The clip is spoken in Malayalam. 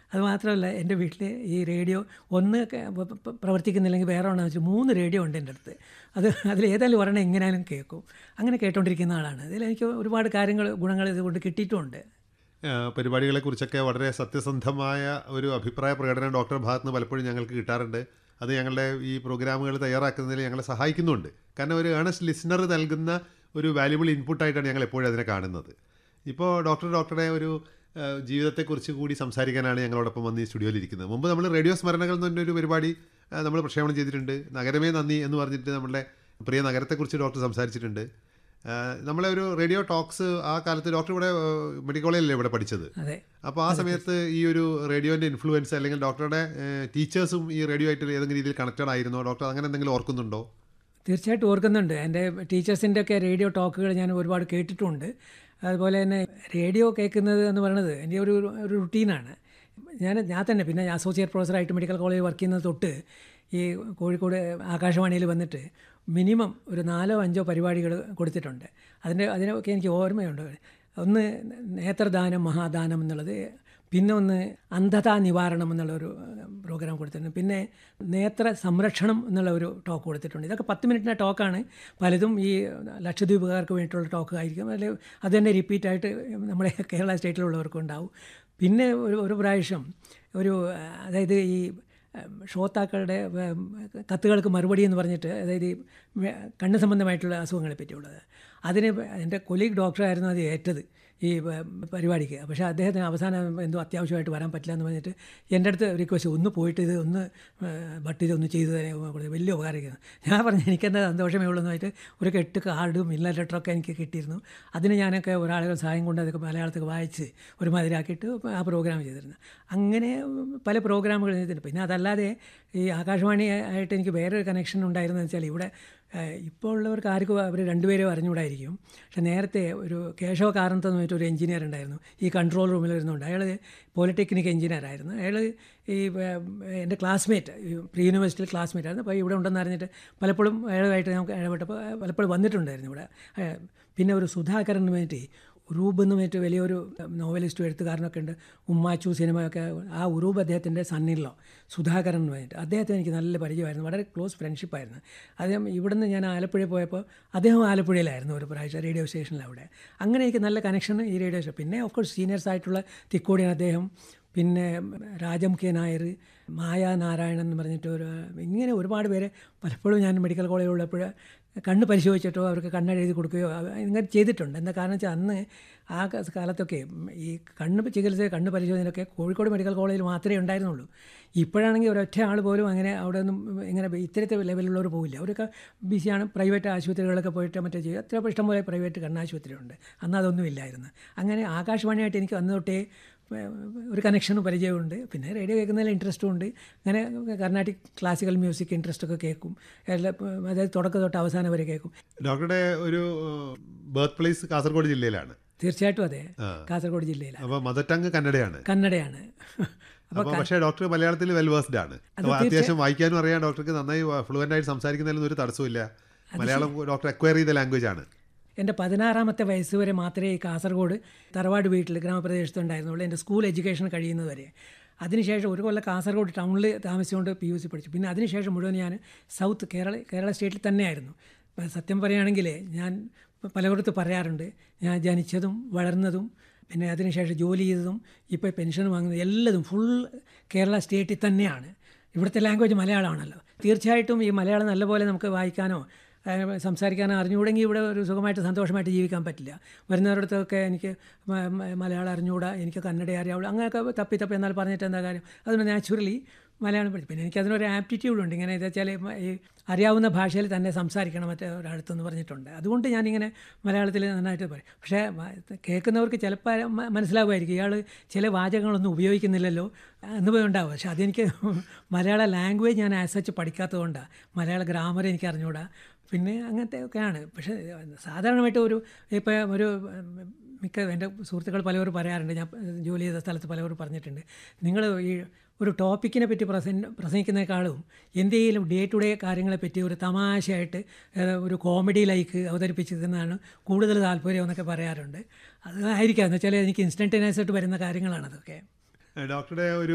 അത് മാത്രമല്ല എൻ്റെ വീട്ടിൽ ഈ റേഡിയോ ഒന്ന് ക- പ- പ- പ്രവർത്തിക്കുന്നില്ലെങ്കിൽ വേറെ ഒരെണ്ണം വെച്ച് മൂന്ന് റേഡിയോ ഉണ്ട് എൻ്റെ അടുത്ത് അത് അതിൽ ഏതായാലും ഒരെണ്ണം എങ്ങനെയാലും കേൾക്കും അങ്ങനെ കേട്ടോണ്ടിരിക്കുന്ന ആളാണ് അതിൽ എനിക്ക് ഒരുപാട് കാര്യങ്ങൾ ഗുണങ്ങൾ ഇതുകൊണ്ട് കിട്ടിയിട്ടുമുണ്ട് ആ, പരിപാടികളെക്കുറിച്ചൊക്കെ വളരെ സത്യസന്ധമായ ഒരു അഭിപ്രായ പ്രകടനം ഡോക്ടർ ഭാഗത്ത് നിന്ന് പലപ്പോഴും ഞങ്ങൾക്ക് കിട്ടാറുണ്ട് അത് ഞങ്ങളുടെ ഈ പ്രോഗ്രാമുകൾ തയ്യാറാക്കുന്നതിൽ ഞങ്ങളെ സഹായിക്കുന്നുണ്ട് കാരണം ഒരു ഏണസ്റ്റ് ലിസണർ നൽകുന്ന ഒരു വാല്യുബിൾ ഇൻപുട്ടായിട്ടാണ് ഞങ്ങൾ എപ്പോഴും അതിനെ കാണുന്നത് ഇപ്പോൾ ഡോക്ടർ ഡോക്ടറുടെ ഒരു ആ, ജീവിതത്തെക്കുറിച്ച് കൂടി സംസാരിക്കാനാണ് ഞങ്ങളോടൊപ്പം വന്ന് ഈ സ്റ്റുഡിയോയിൽ ഇരിക്കുന്നത് മുമ്പ് നമ്മൾ റേഡിയോ സ്മരണകൾ എന്ന് പറഞ്ഞൊരു പരിപാടി ആ, നമ്മൾ പ്രക്ഷേപണം ചെയ്തിട്ടുണ്ട് നഗരമേ നന്ദി എന്ന് പറഞ്ഞിട്ട് നമ്മുടെ പ്രിയ നഗരത്തെക്കുറിച്ച് ഡോക്ടർ സംസാരിച്ചിട്ടുണ്ട് ആ, നമ്മളെ ഒരു റേഡിയോ ടോക്സ് ആ കാലത്ത് ഡോക്ടർ ഇവിടെ ആ, മെഡിക്കൽ കോളേജിലല്ലേ ഇവിടെ പഠിച്ചത് അതെ അപ്പോൾ ആ സമയത്ത് ഈ ഒരു റേഡിയോൻ്റെ ഇൻഫ്ലുവൻസ് അല്ലെങ്കിൽ ഡോക്ടറുടെ ടീച്ചേഴ്സും ഈ റേഡിയോ ആയിട്ട് ഏതെങ്കിലും രീതിയിൽ കണക്റ്റഡ് ആയിരുന്നോ ഡോക്ടർ അങ്ങനെ എന്തെങ്കിലും ഓർക്കുന്നുണ്ടോ തീർച്ചയായിട്ടും ഓർക്കുന്നുണ്ട് എൻ്റെ ടീച്ചേഴ്സിൻ്റെ ഒക്കെ റേഡിയോ ടോക്കുകൾ ഞാൻ ഒരുപാട് കേട്ടിട്ടുണ്ട് അതുപോലെ തന്നെ റേഡിയോ കേൾക്കുന്നത് എന്ന് പറയുന്നത് എൻ്റെ ഒരു ഒരു റുട്ടീനാണ് ഞാൻ ഞാൻ തന്നെ പിന്നെ അസോസിയേറ്റ് പ്രൊഫസറായിട്ട് മെഡിക്കൽ കോളേജിൽ വർക്ക് ചെയ്യുന്നത് തൊട്ട് ഈ കോഴിക്കോട് ആകാശവാണിയിൽ വന്നിട്ട് മിനിമം ഒരു നാലോ അഞ്ചോ പരിപാടികൾ കൊടുത്തിട്ടുണ്ട് അതിൻ്റെ അതിനൊക്കെ എനിക്ക് ഓർമ്മയുണ്ട് ഒന്ന് നേത്രദാനം മഹാദാനം എന്നുള്ളത് പിന്നെ ഒന്ന് അന്ധതാ നിവാരണം എന്നുള്ള ഒരു പ്രോഗ്രാം കൊടുത്തിട്ടുണ്ട് പിന്നെ നേത്ര സംരക്ഷണം എന്നുള്ള ഒരു ടോക്ക് കൊടുത്തിട്ടുണ്ട് ഇതൊക്കെ പത്ത് മിനിറ്റിൻ്റെ ടോക്കാണ് പലതും ഈ ലക്ഷദ്വീപുകാർക്ക് വേണ്ടിയിട്ടുള്ള ടോക്ക് ആയിരിക്കും അല്ലെങ്കിൽ അത് തന്നെ റിപ്പീറ്റായിട്ട് നമ്മുടെ കേരള സ്റ്റേറ്റിലുള്ളവർക്കും ഉണ്ടാവും പിന്നെ ഒരു ഒരു പ്രാവശ്യം ഒരു അതായത് ഈ ശ്രോതാക്കളുടെ ഉം, കത്തുകൾക്ക് മറുപടി എന്ന് പറഞ്ഞിട്ട് അതായത് ഈ വെ- കണ്ണ് സംബന്ധമായിട്ടുള്ള അസുഖങ്ങളെ പറ്റിയുള്ളത് അതിന് എൻ്റെ കൊലീഗ് ഡോക്ടറായിരുന്നു അത് ഏറ്റത് ഈ പ- പരിപാടിക്ക് പക്ഷേ അദ്ദേഹത്തിന് അവസാനം എന്തോ അത്യാവശ്യമായിട്ട് വരാൻ പറ്റില്ല എന്ന് പറഞ്ഞിട്ട് എൻ്റെ അടുത്ത് റിക്വസ്റ്റ് ഒന്ന് പോയിട്ട് ഇത് ഒന്ന് ബട്ട് ഇതൊന്ന് ചെയ്തു തരാൻ കൊടുത്ത് വലിയ ഉപകാരിക്കുന്നു ഞാൻ പറഞ്ഞു എനിക്കെന്താ സന്തോഷമേ ഉള്ളൂ എന്ന് പറഞ്ഞിട്ട് ഒരു കെട്ട് കാർഡും ഇല്ല ലെറ്ററൊക്കെ എനിക്ക് കിട്ടിയിരുന്നു അതിന് ഞാനൊക്കെ ഒരാളുകൾ സഹായം കൊണ്ട് അതൊക്കെ മലയാളത്തിൽ വായിച്ച് ഒരു മതിരാക്കിയിട്ട് ആ പ്രോഗ്രാം ചെയ്തിരുന്നു അങ്ങനെ പല പ്രോഗ്രാമുകൾ ചെയ്തിട്ടുണ്ട് പിന്നെ അതല്ലാതെ ഈ ആകാശവാണി ആയിട്ട് എനിക്ക് വേറൊരു കണക്ഷൻ ഉണ്ടായിരുന്നത് വെച്ചാൽ ഇവിടെ ഏഹ്, ഇപ്പോൾ ഉള്ളവർക്ക് ആർക്കും അവർ രണ്ടുപേരും അറിഞ്ഞുകൂടായിരിക്കും പക്ഷെ നേരത്തെ ഒരു കേശവ കാരന്ത് എന്ന് പറഞ്ഞിട്ട് ഒരു എഞ്ചിനീയർ ഉണ്ടായിരുന്നു ഈ കൺട്രോൾ റൂമിൽ ഇരുന്നുണ്ട് അയാൾ പോളിടെക്നിക് എഞ്ചിനീയർ ആയിരുന്നു അയാൾ ഈ ഏഹ്, എൻ്റെ ക്ലാസ്മേറ്റ് പ്രീ യൂണിവേഴ്സിറ്റിയിൽ ക്ലാസ്മേറ്റ് ആയിരുന്നു അപ്പോൾ ഇവിടെ ഉണ്ടെന്ന് അറിഞ്ഞിട്ട് പലപ്പോഴും അയാളുമായിട്ട് നമുക്ക് ഇടപെട്ടപ്പോൾ പലപ്പോഴും വന്നിട്ടുണ്ടായിരുന്നു ഇവിടെ ഏഹ്, പിന്നെ ഒരു സുധാകരന് വേണ്ടി ഉറൂബ് എന്ന് പറഞ്ഞിട്ട് വലിയൊരു നോവലിസ്റ്റും എഴുത്തുകാരനൊക്കെ ഉണ്ട് ഉമ്മാച്ചു സിനിമയൊക്കെ ആ ഉറൂബ് അദ്ദേഹത്തിൻ്റെ സണ്ണിലോ സുധാകരൻ എന്ന് പറഞ്ഞിട്ട് അദ്ദേഹത്തിന് എനിക്ക് നല്ല പരിചയമായിരുന്നു വളരെ ക്ലോസ് ഫ്രണ്ട്ഷിപ്പായിരുന്നു അദ്ദേഹം ഇവിടുന്ന് ഞാൻ ആലപ്പുഴയിൽ പോയപ്പോൾ അദ്ദേഹം ആലപ്പുഴയിലായിരുന്നു ഒരു പ്രാവശ്യം റേഡിയോ സ്റ്റേഷനിൽ അവിടെ അങ്ങനെ എനിക്ക് നല്ല കണക്ഷൻ ഈ റേഡിയോ സ്റ്റേഷൻ പിന്നെ ഓഫ് കോഴ്സ് സീനിയേഴ്സ് ആയിട്ടുള്ള തിക്കോടിയൻ അദ്ദേഹം പിന്നെ രാജം കെ നായർ മായ നാരായണൻ എന്ന് പറഞ്ഞിട്ട് ഒരു ഇങ്ങനെ ഒരുപാട് പേര് പലപ്പോഴും ഞാൻ മെഡിക്കൽ കോളേജിൽ ഉള്ളപ്പോൾ കണ്ണ് പരിശോധിച്ചിട്ടോ അവർക്ക് കണ്ണെഴുതി കൊടുക്കുകയോ അവ- ഇങ്ങനെ ചെയ്തിട്ടുണ്ട് എന്താ കാരണം വെച്ചാൽ അന്ന് ആ ക- കാലത്തൊക്കെ ഈ കണ്ണ് ചികിത്സ കണ്ണ് പരിശോധനയൊക്കെ കോഴിക്കോട് മെഡിക്കൽ കോളേജിൽ മാത്രമേ ഉണ്ടായിരുന്നുള്ളൂ ഇപ്പോഴാണെങ്കിൽ ഒരൊറ്റ ആൾ പോലും അങ്ങനെ അവിടെ ഒന്നും ഇങ്ങനെ ഇത്തരത്തെ ലെവലുള്ളവർ പോവില്ല അവരൊക്കെ ബിസിയാണ് പ്രൈവറ്റ് ആശുപത്രികളിലൊക്കെ പോയിട്ട് മറ്റേ ചെയ്യും അത്ര ഇഷ്ടംപോലെ പ്രൈവറ്റ് കണ്ണാശുപത്രിയുണ്ട് അന്ന് അതൊന്നും ഇല്ലായിരുന്നു അങ്ങനെ ആകാശവാണിയായിട്ട് എനിക്ക് അന്ന് തൊട്ടേ ഏഹ്, ഒരു കണക്ഷനും പരിചയമുണ്ട് പിന്നെ റേഡിയോ കേൾക്കുന്നതിൽ ഇൻട്രസ്റ്റും ഉണ്ട് അങ്ങനെ കർണാട്ടിക് ക്ലാസിക്കൽ മ്യൂസിക് ഇൻട്രസ്റ്റ് ഒക്കെ കേൾക്കും എല്ലാ അതായത് തുടക്കം തൊട്ട് അവസാനം വരെ കേൾക്കും ഡോക്ടറുടെ ഒരു ബർത്ത് പ്ലേസ് കാസർഗോഡ് ജില്ലയിലാണ് തീർച്ചയായിട്ടും അതെ കാസർഗോഡ് ജില്ലയിലാണ് അപ്പോൾ മദർ ടങ് കന്നഡയാണ് കന്നഡയാണ് അപ്പോൾ അപ്പോൾ പക്ഷേ ഡോക്ടർ മലയാളത്തിൽ വെൽ വേഴ്സ്ഡ് ആണ് അപ്പോൾ അത്യാവശ്യം വായിക്കാനും അറിയാം ഡോക്ടർക്ക് നന്നായി ഫ്ലുവൻ്റ് ആയിട്ട് സംസാരിക്കുന്നതിലൊന്നും ഒരു തടസ്സമില്ല മലയാളം ഡോക്ടർ അക്വയർ ചെയ്ത ലാംഗ്വേജ് ആണ് എൻ്റെ പതിനാറാമത്തെ വയസ്സ് വരെ മാത്രമേ ഈ കാസർഗോഡ് തറവാട് വീട്ടിൽ ഗ്രാമപ്രദേശത്ത് ഉണ്ടായിരുന്നുള്ളൂ എൻ്റെ സ്കൂൾ എഡ്യൂക്കേഷൻ കഴിയുന്നത് വരെ അതിനുശേഷം ഒരു കൊല്ലം കാസർഗോഡ് ടൗണിൽ താമസിച്ചുകൊണ്ട് പി യു സി പഠിച്ചു പിന്നെ അതിനുശേഷം മുഴുവൻ ഞാൻ സൗത്ത് കേരള കേരള സ്റ്റേറ്റിൽ തന്നെയായിരുന്നു ഇപ്പം സത്യം പറയുകയാണെങ്കിൽ ഞാൻ പലയിടത്ത് പറയാറുണ്ട് ഞാൻ ജനിച്ചതും വളർന്നതും പിന്നെ അതിനുശേഷം ജോലി ചെയ്തതും ഇപ്പോൾ പെൻഷൻ വാങ്ങുന്നതും എല്ലതും ഫുൾ കേരള സ്റ്റേറ്റിൽ തന്നെയാണ് ഇവിടുത്തെ ലാംഗ്വേജ് മലയാളമാണല്ലോ തീർച്ചയായിട്ടും ഈ മലയാളം നല്ലപോലെ നമുക്ക് വായിക്കാനോ ഏഹ് സംസാരിക്കാൻ അറിഞ്ഞുകൂടെങ്കിൽ ഇവിടെ ഒരു സുഖമായിട്ട് സന്തോഷമായിട്ട് ജീവിക്കാൻ പറ്റില്ല വരുന്നവരടുത്തൊക്കെ എനിക്ക് മ- മ- മലയാളം അറിഞ്ഞുകൂടാ എനിക്ക് കന്നഡ അറിയാവുള്ളൂ അങ്ങനെയൊക്കെ തപ്പി തപ്പി എന്നാൽ പറഞ്ഞിട്ട് എന്താ കാര്യം അതുകൊണ്ട് നാച്ചുറലി മലയാളം പഠിച്ചു പിന്നെ എനിക്കതിനൊരു ആപ്റ്റിറ്റ്യൂഡ് ഉണ്ട് ഇങ്ങനെ എന്താ വെച്ചാൽ ഈ അറിയാവുന്ന ഭാഷയിൽ തന്നെ സംസാരിക്കണം മറ്റേ ഒരാളത്തെന്ന് പറഞ്ഞിട്ടുണ്ട് അതുകൊണ്ട് ഞാനിങ്ങനെ മലയാളത്തിൽ നന്നായിട്ട് പറയും പക്ഷേ മ- കേൾക്കുന്നവർക്ക് ചിലപ്പോൾ മ- മനസ്സിലാവുമായിരിക്കും ഇയാൾ ചില വാചകങ്ങളൊന്നും ഉപയോഗിക്കുന്നില്ലല്ലോ എന്ന് ഉണ്ടാവും പക്ഷേ അതെനിക്ക് മലയാള ലാംഗ്വേജ് ഞാൻ ആസ് സച്ച് പഠിക്കാത്തതുകൊണ്ടാണ് മലയാള ഗ്രാമർ എനിക്ക് അറിഞ്ഞുകൂടാ പിന്നെ അങ്ങനത്തെ ഒക്കെയാണ് പക്ഷേ സാധാരണമായിട്ട് ഒരു ഇപ്പോൾ ഒരു മിക്ക എൻ്റെ സുഹൃത്തുക്കൾ പലവരും പറയാറുണ്ട് ഞാൻ ജോലി ചെയ്ത സ്ഥലത്ത് പലവരും പറഞ്ഞിട്ടുണ്ട് നിങ്ങൾ ഈ ഒരു ടോപ്പിക്കിനെ പറ്റി പ്രസൻ പ്രസംഗിക്കുന്നതിനേക്കാളും എന്തെങ്കിലും ഡേ ടു ഡേ കാര്യങ്ങളെ പറ്റി ഒരു തമാശയായിട്ട് ഏഹ്, ഒരു കോമഡി ലൈക്ക് അവതരിപ്പിച്ചിരുന്നതാണ് കൂടുതൽ താല്പര്യം എന്നൊക്കെ പറയാറുണ്ട് അത് ആയിരിക്കാം എന്ന് വെച്ചാൽ എനിക്ക് ഇൻസ്റ്റൻറ്റേനിയസ് ആയിട്ട് വരുന്ന കാര്യങ്ങളാണ് അതൊക്കെ ഡോക്ടറുടെ ഒരു